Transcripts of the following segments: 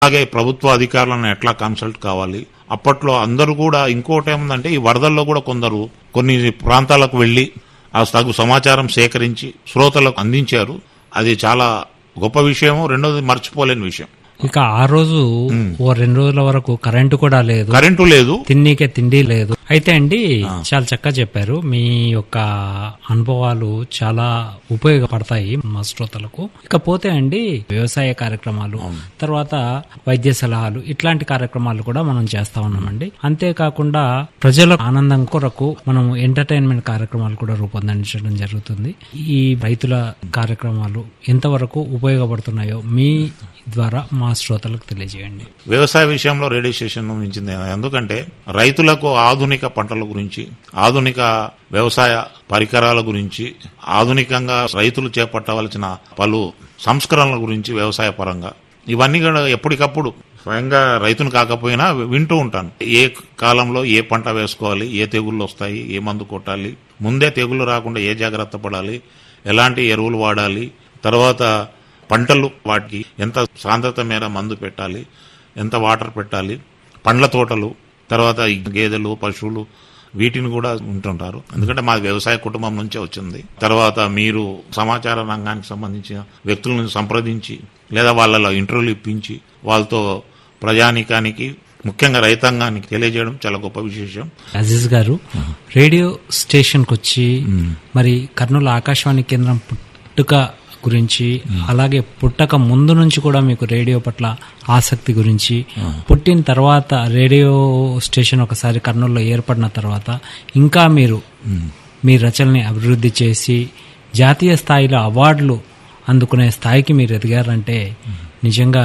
అలాగే ప్రభుత్వ అధికారులను ఎట్లా కన్సల్ట్ కావాలి అప్పట్లో అందరూ కూడా ఇంకోటి ఏముందంటే ఈ వరదల్లో కూడా కొందరు కొన్ని ప్రాంతాలకు వెళ్లి ఆ తగు సమాచారం సేకరించి శ్రోతలకు అందించారు అది చాలా గొప్ప విషయము రెండోది మర్చిపోలేని విషయం ఇక ఆ రోజు ఓ రెండు రోజుల వరకు కరెంటు కూడా లేదు కరెంటు లేదు తిన్నీకే తిండి లేదు అయితే అండి చాలా చక్కగా చెప్పారు మీ యొక్క అనుభవాలు చాలా ఉపయోగపడతాయి మా శ్రోతలకు ఇకపోతే అండి వ్యవసాయ కార్యక్రమాలు తర్వాత వైద్య సలహాలు ఇట్లాంటి కార్యక్రమాలు కూడా మనం చేస్తా ఉన్నామండి అంతేకాకుండా ప్రజల ఆనందం కొరకు మనం ఎంటర్టైన్మెంట్ కార్యక్రమాలు కూడా రూపొందించడం జరుగుతుంది ఈ రైతుల కార్యక్రమాలు ఎంతవరకు ఉపయోగపడుతున్నాయో మీ ద్వారా మా శ్రోతలకు తెలియజేయండి వ్యవసాయ విషయంలో రేడియో స్టేషన్ మించింది ఎందుకంటే రైతులకు ఆధునిక పంటల గురించి ఆధునిక వ్యవసాయ పరికరాల గురించి ఆధునికంగా రైతులు చేపట్టవలసిన పలు సంస్కరణల గురించి వ్యవసాయ పరంగా ఇవన్నీ కూడా ఎప్పటికప్పుడు స్వయంగా రైతును కాకపోయినా వింటూ ఉంటాను ఏ కాలంలో ఏ పంట వేసుకోవాలి ఏ తెగుళ్ళు వస్తాయి ఏ మందు కొట్టాలి ముందే తెగుళ్ళు రాకుండా ఏ జాగ్రత్త పడాలి ఎలాంటి ఎరువులు వాడాలి తర్వాత పంటలు వాటికి ఎంత సాంద్రత మేర మందు పెట్టాలి ఎంత వాటర్ పెట్టాలి పండ్ల తోటలు తర్వాత ఈ గేదెలు పశువులు వీటిని కూడా ఉంటుంటారు ఎందుకంటే మా వ్యవసాయ కుటుంబం నుంచే వచ్చింది తర్వాత మీరు సమాచార రంగానికి సంబంధించిన వ్యక్తులను సంప్రదించి లేదా వాళ్ళలో ఇంటర్వ్యూలు ఇప్పించి వాళ్ళతో ప్రజానికానికి ముఖ్యంగా రైతాంగానికి తెలియజేయడం చాలా గొప్ప విశేషం అజీజ్ గారు రేడియో స్టేషన్ కు వచ్చి మరి కర్నూలు ఆకాశవాణి కేంద్రం పుట్టుక గురించి అలాగే పుట్టక ముందు నుంచి కూడా మీకు రేడియో పట్ల ఆసక్తి గురించి పుట్టిన తర్వాత రేడియో స్టేషన్ ఒకసారి కర్నూలులో ఏర్పడిన తర్వాత ఇంకా మీరు మీ రచనని అభివృద్ధి చేసి జాతీయ స్థాయిలో అవార్డులు అందుకునే స్థాయికి మీరు ఎదిగారంటే నిజంగా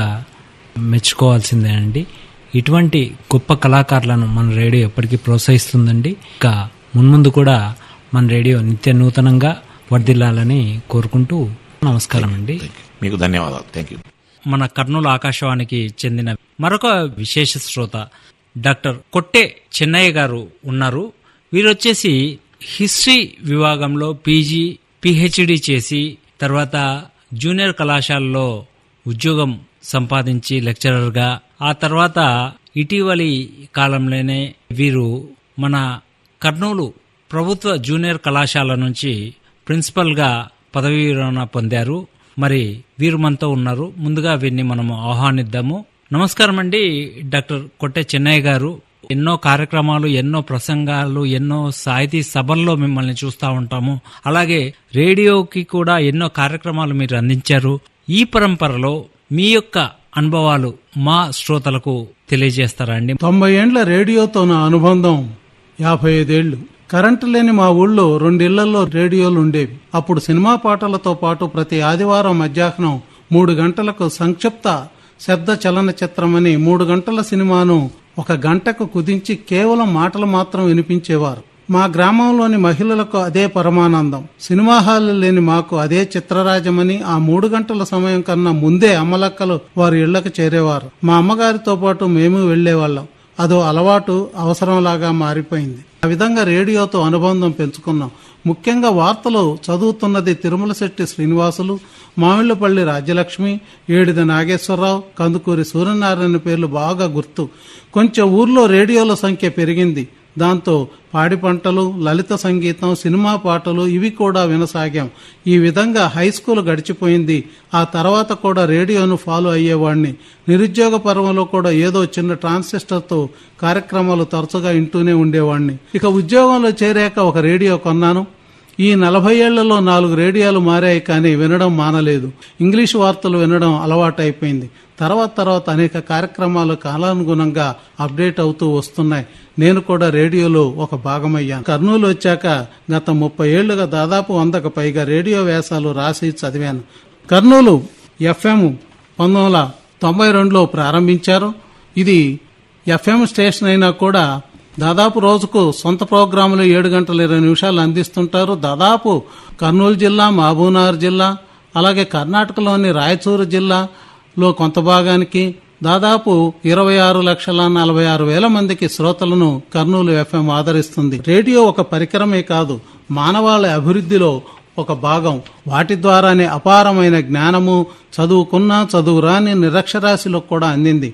మెచ్చుకోవాల్సిందేనండి ఇటువంటి గొప్ప కళాకారులను మన రేడియో ఎప్పటికీ ప్రోత్సహిస్తుందండి ఇంకా మున్ముందు కూడా మన రేడియో నిత్య నూతనంగా వర్ధిల్లాలని కోరుకుంటూ నమస్కారం అండి మీకు ధన్యవాదాలు థ్యాంక్ యూ మన కర్నూలు ఆకాశవాణికి చెందిన మరొక విశేష శ్రోత డాక్టర్ కొట్టే చెన్నయ్య గారు ఉన్నారు వీరు వచ్చేసి హిస్టరీ విభాగంలో పీజీ పిహెచ్డి చేసి తర్వాత జూనియర్ కళాశాలలో ఉద్యోగం సంపాదించి లెక్చరర్గా ఆ తర్వాత ఇటీవలి కాలంలోనే వీరు మన కర్నూలు ప్రభుత్వ జూనియర్ కళాశాల నుంచి ప్రిన్సిపల్గా పదవీ విరమణ పొందారు మరి వీరు మనతో ఉన్నారు ముందుగా వీరిని మనము ఆహ్వానిద్దాము నమస్కారం అండి డాక్టర్ కొట్టే చెన్నయ్య గారు ఎన్నో కార్యక్రమాలు ఎన్నో ప్రసంగాలు ఎన్నో సాహితీ సభల్లో మిమ్మల్ని చూస్తూ ఉంటాము అలాగే రేడియోకి కూడా ఎన్నో కార్యక్రమాలు మీరు అందించారు ఈ పరంపరలో మీ యొక్క అనుభవాలు మా శ్రోతలకు తెలియజేస్తారా అండి తొంభై ఏండ్ల రేడియోతో నా అనుబంధం యాభై ఐదేళ్లు కరెంటు లేని మా ఊళ్ళో రెండిళ్లలో రేడియోలు ఉండేవి అప్పుడు సినిమా పాటలతో పాటు ప్రతి ఆదివారం మధ్యాహ్నం మూడు గంటలకు సంక్షిప్త శబ్ద చలనచిత్రమని మూడు గంటల సినిమాను ఒక గంటకు కుదించి కేవలం మాటలు మాత్రం వినిపించేవారు మా గ్రామంలోని మహిళలకు అదే పరమానందం సినిమా హాల్ లేని మాకు అదే చిత్రరాజమని ఆ మూడు గంటల సమయం కన్నా ముందే అమ్మలక్కలు వారి ఇళ్లకు చేరేవారు మా అమ్మగారితో పాటు మేము వెళ్లేవాళ్ళం అదో అలవాటు అవసరంలాగా మారిపోయింది ఆ విధంగా రేడియోతో అనుబంధం పెంచుకున్నాం ముఖ్యంగా వార్తలు చదువుతున్నది తిరుమల శెట్టి శ్రీనివాసులు మామిళ్లపల్లి రాజ్యలక్ష్మి ఏడిద నాగేశ్వరరావు కందుకూరి సూర్యనారాయణ పేర్లు బాగా గుర్తు కొంచెం ఊర్లో రేడియోల సంఖ్య పెరిగింది దాంతో పాడి పంటలు లలిత సంగీతం సినిమా పాటలు ఇవి కూడా వినసాగాం ఈ విధంగా హై స్కూల్ గడిచిపోయింది ఆ తర్వాత కూడా రేడియోను ఫాలో అయ్యేవాడిని నిరుద్యోగ పర్వంలో కూడా ఏదో చిన్న ట్రాన్సిస్టర్తో కార్యక్రమాలు తరచుగా వింటూనే ఉండేవాడిని ఇక ఉద్యోగంలో చేరాక ఒక రేడియో కొన్నాను ఈ నలభై ఏళ్లలో నాలుగు రేడియోలు మారాయి కానీ వినడం మానలేదు ఇంగ్లీష్ వార్తలు వినడం అలవాటైపోయింది తర్వాత తర్వాత అనేక కార్యక్రమాలు కాలానుగుణంగా అప్డేట్ అవుతూ వస్తున్నాయి నేను కూడా రేడియోలో ఒక భాగమయ్యాను కర్నూలు వచ్చాక గత ముప్పై ఏళ్లుగా దాదాపు వందకు పైగా రేడియో వ్యాసాలు రాసి చదివాను కర్నూలు ఎఫ్ఎం పంతొమ్మిది వందల తొంభై రెండులో ప్రారంభించారు ఇది ఎఫ్ఎం స్టేషన్ అయినా కూడా దాదాపు రోజుకు సొంత ప్రోగ్రాములు ఏడు గంటల ఇరవై నిమిషాలు అందిస్తుంటారు దాదాపు కర్నూలు జిల్లా మహబూబ్నగర్ జిల్లా అలాగే కర్ణాటకలోని రాయచూరు జిల్లాలో కొంత భాగానికి దాదాపు ఇరవై ఆరు లక్షల నలభై ఆరు వేల మందికి శ్రోతలను కర్నూలు ఎఫ్ఎం ఆదరిస్తుంది రేడియో ఒక పరికరమే కాదు మానవాళి అభివృద్ధిలో ఒక భాగం వాటి ద్వారానే అపారమైన జ్ఞానము చదువుకున్న చదువు రాని నిరక్షరాశిలో కూడా అందింది